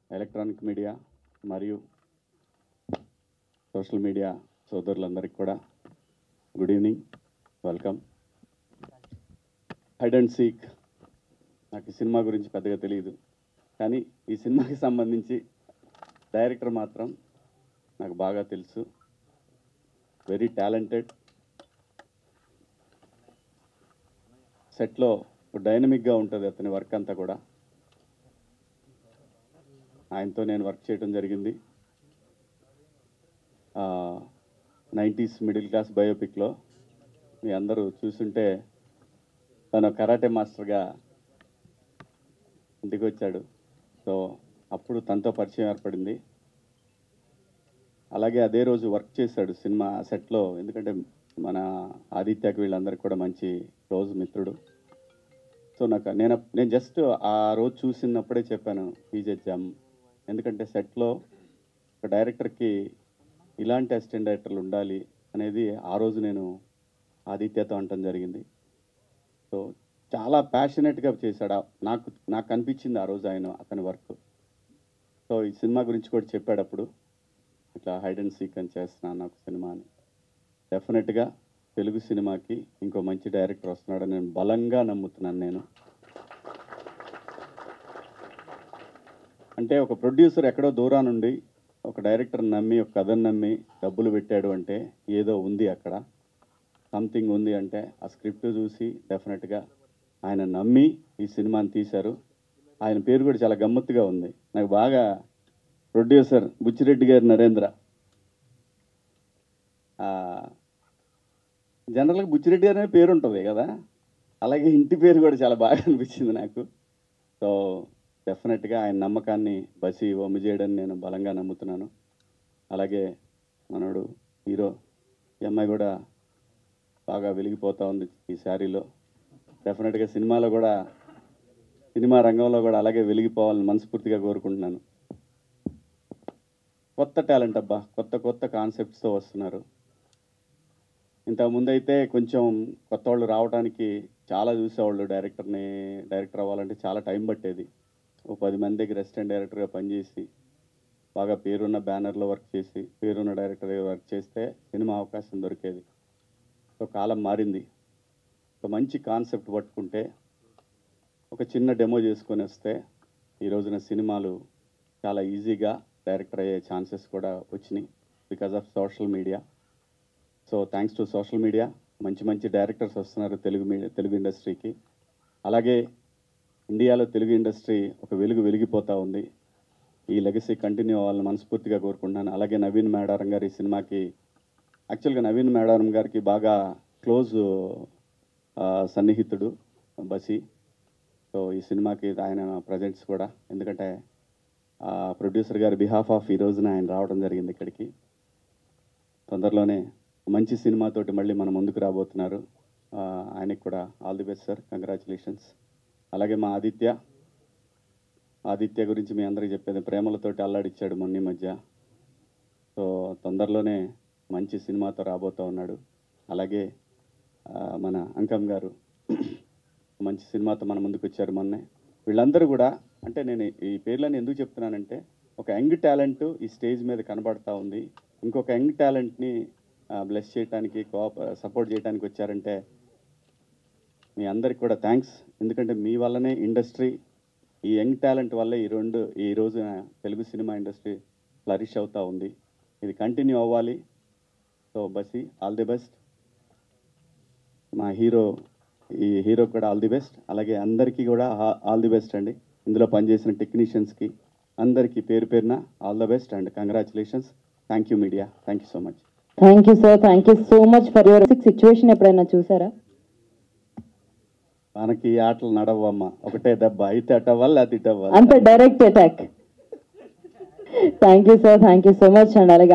electronic media మరియు social media సోదరులందరికీ కూడా good evening welcome hide and seek నాకు ఈ సినిమా గురించి పెద్దగా తెలియదు కానీ ఈ సినిమాకి సంబంధించి డైరెక్టర్ మాత్రం నాకు బాగా తెలుసు వెరీ టాలెంటెడ్ సెట్లో డైనమిక్గా ఉంటుంది అతని వర్క్ అంతా కూడా ఆయనతో నేను వర్క్ చేయడం జరిగింది నైంటీస్ మిడిల్ క్లాస్ బయోపిక్లో మీ అందరూ చూసుంటే తను కరాటే మాస్టర్గా ఇంటికి వచ్చాడు సో అప్పుడు తనతో పరిచయం ఏర్పడింది అలాగే అదే రోజు వర్క్ చేశాడు సినిమా సెట్లో ఎందుకంటే మన ఆదిత్యకి వీళ్ళందరికీ కూడా మంచి క్లోజ్ మిత్రుడు సో నాకు నేను నేను జస్ట్ ఆ రోజు చూసినప్పుడే చెప్పాను పీజే జమ్ ఎందుకంటే సెట్లో ఒక డైరెక్టర్కి ఇలాంటి అసిస్టెంట్ డైరెక్టర్లు ఉండాలి అనేది ఆ రోజు నేను ఆదిత్యతో అనటం జరిగింది సో చాలా ప్యాషనెట్గా చేశాడు ఆ- నాకు నాకు అనిపించింది ఆ రోజు ఆయన అతని వర్క్ సో ఈ సినిమా గురించి కూడా చెప్పాడు అప్పుడు ఇట్లా హైడ్ అండ్ సీక్ అని చేస్తున్నాను నాకు సినిమా అని డెఫినెట్గా తెలుగు సినిమాకి ఇంకో మంచి డైరెక్టర్ వస్తున్నాడని నేను బలంగా నమ్ముతున్నాను నేను అంటే ఒక ప్రొడ్యూసర్ ఎక్కడో దూరా నుండి ఒక డైరెక్టర్ నమ్మి ఒక కథను నమ్మి డబ్బులు పెట్టాడు అంటే ఏదో ఉంది అక్కడ సంథింగ్ ఉంది అంటే ఆ స్క్రిప్ట్ చూసి డెఫినెట్గా ఆయన నమ్మి ఈ సినిమాని తీశారు ఆయన పేరు కూడా చాలా గమ్మత్తుగా ఉంది నాకు బాగా ప్రొడ్యూసర్ బుచ్చిరెడ్డి గారి నరేంద్ర ఆ, జనరల్గా బుచ్చిరెడ్డి గారి అనే పేరు ఉంటుంది కదా అలాగే ఇంటి పేరు కూడా చాలా బాగా అనిపించింది నాకు సో డెఫినెట్గా ఆయన నమ్మకాన్ని బసి వమ్ము చేయడని నేను బలంగా నమ్ముతున్నాను అలాగే మనోడు హీరో ఈ అమ్మాయి కూడా బాగా వెలిగిపోతూ ఉంది ఈ శారీలో డెఫినెట్గా సినిమాలో కూడా సినిమా రంగంలో కూడా అలాగే వెలిగిపోవాలని మనస్ఫూర్తిగా కోరుకుంటున్నాను కొత్త టాలెంట్ అబ్బా కొత్త కొత్త కాన్సెప్ట్స్తో వస్తున్నారు ఇంతకుముందు అయితే కొంచెం కొత్త వాళ్ళు రావడానికి చాలా చూసేవాళ్ళు డైరెక్టర్ని డైరెక్టర్ అవ్వాలంటే చాలా టైం పట్టేది ఓ పది మంది దగ్గర అసిస్టెంట్ డైరెక్టర్గా పనిచేసి బాగా పేరున్న బ్యానర్లో వర్క్ చేసి పేరున్న డైరెక్టర్గా వర్క్ చేస్తే సినిమా అవకాశం దొరికేది సో కాలం మారింది ఒక మంచి కాన్సెప్ట్ పట్టుకుంటే ఒక చిన్న డెమో చేసుకొని వస్తే ఈ రోజున సినిమాలు చాలా ఈజీగా డైరెక్టర్ అయ్యే ఛాన్సెస్ కూడా వచ్చినాయి because of social media so thanks to social media మంచి మంచి డైరెక్టర్స్ వస్తున్నారు తెలుగు మీడియా తెలుగు ఇండస్ట్రీకి అలాగే ఇండియాలో తెలుగు ఇండస్ట్రీ ఒక వెలుగు వెలిగిపోతూ ఉంది ఈ లెగసీ కంటిన్యూ అవ్వాలని మనస్ఫూర్తిగా కోరుకుంటున్నాను అలాగే నవీన్ మేడారం గారి ఈ సినిమాకి యాక్చువల్గా నవీన్ మేడారం గారికి బాగా క్లోజ్ సన్నిహితుడు బసి సో ఈ సినిమాకి ఆయన ప్రజెంట్స్ కూడా ఎందుకంటే ప్రొడ్యూసర్ గారి బిహాఫ్ ఆఫ్ ఈ రోజున ఆయన రావడం జరిగింది ఇక్కడికి తొందరలోనే మంచి సినిమాతోటి మళ్ళీ మన ముందుకు రాబోతున్నారు ఆ, ఆయనకి కూడా all the best sir congratulations అలాగే మా ఆదిత్య ఆదిత్య గురించి మీ అందరికీ చెప్పేది ప్రేమలతోటి అల్లాడిచ్చాడు మొన్న ఈ మధ్య సో తొందరలోనే మంచి సినిమాతో రాబోతూ ఉన్నాడు అలాగే ఆ, మన అంకం గారు మంచి సినిమాతో మన ముందుకు వచ్చారు మొన్నే వీళ్ళందరూ కూడా అంటే నేను ఈ పేర్లను ఎందుకు చెప్తున్నానంటే ఒక యంగ్ టాలెంట్ ఈ స్టేజ్ మీద కనబడతా ఉంది ఇంకొక యంగ్ టాలెంట్ని బ్లెస్ చేయడానికి కోఆప సపోర్ట్ చేయడానికి వచ్చారంటే మీ అందరికి కూడా థ్యాంక్స్ ఎందుకంటే మీ వల్లనే ఇండస్ట్రీ ఈ యంగ్ టాలెంట్ వల్లే ఈ రెండు ఈ రోజున తెలుగు సినిమా ఇండస్ట్రీ ఫ్లరిష్ అవుతూ ఉంది ఇది కంటిన్యూ అవ్వాలి సో బసి ఆల్ ది బెస్ట్ మా హీరో ఈ హీరో కూడా ఆల్ ది బెస్ట్ అలాగే అందరికీ కూడా ఆల్ ది బెస్ట్ అండి ఇందులో పనిచేసిన టెక్నీషియన్స్కి అందరికీ పేరు పేరున all the best and congratulations thank you media thank you so much thank you sir thank you so much for your situation ఎప్పుడైనా చూసారా మనకి ఈ ఆటలు నడవమ్మ ఒకటే దెబ్బ అయితే అటవ్వాలి అది ఇటవ్వాలి అంత direct attack thank you sir thank you so much and అలాగే